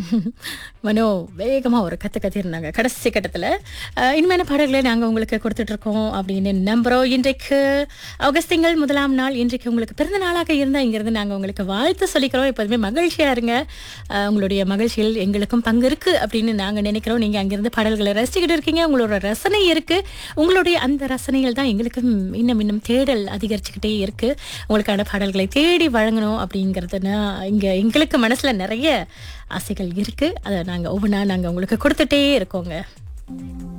மனோ வேகமாக ஒரு கற்று கத்திருந்தாங்க கடைசி கட்டத்தில் இனிமையான பாடல்களை நாங்கள் உங்களுக்கு கொடுத்துட்ருக்கோம் அப்படின்னு நம்புகிறோம் இன்றைக்கு ஆகஸ்ட் திங்கள் முதலாம் நாள் இன்றைக்கு உங்களுக்கு பிறந்த நாளாக இருந்தால் இங்கேருந்து நாங்கள் உங்களுக்கு வாழ்த்து சொல்லிக்கிறோம் எப்போதுமே மகிழ்ச்சியாக இருங்க அஹ், உங்களுடைய மகிழ்ச்சியில் எங்களுக்கும் பங்கு இருக்குது அப்படின்னு நாங்கள் நினைக்கிறோம் நீங்கள் அங்கேருந்து பாடல்களை ரசிச்சுக்கிட்டு இருக்கீங்க உங்களோட ரசனை இருக்குது உங்களுடைய அந்த ரசனைகள் தான் எங்களுக்கும் இன்னும் இன்னும் தேடல் அதிகரிச்சுக்கிட்டே இருக்குது உங்களுக்கான பாடல்களை தேடி வழங்கணும் அப்படிங்கிறதுனா இங்கே எங்களுக்கு மனசில் நிறைய ஆசைகள் இருக்குது அதை நாங்கள் ஒவ்வொன்றா நாங்கள் உங்களுக்கு கொடுத்துட்டே இருக்கோங்க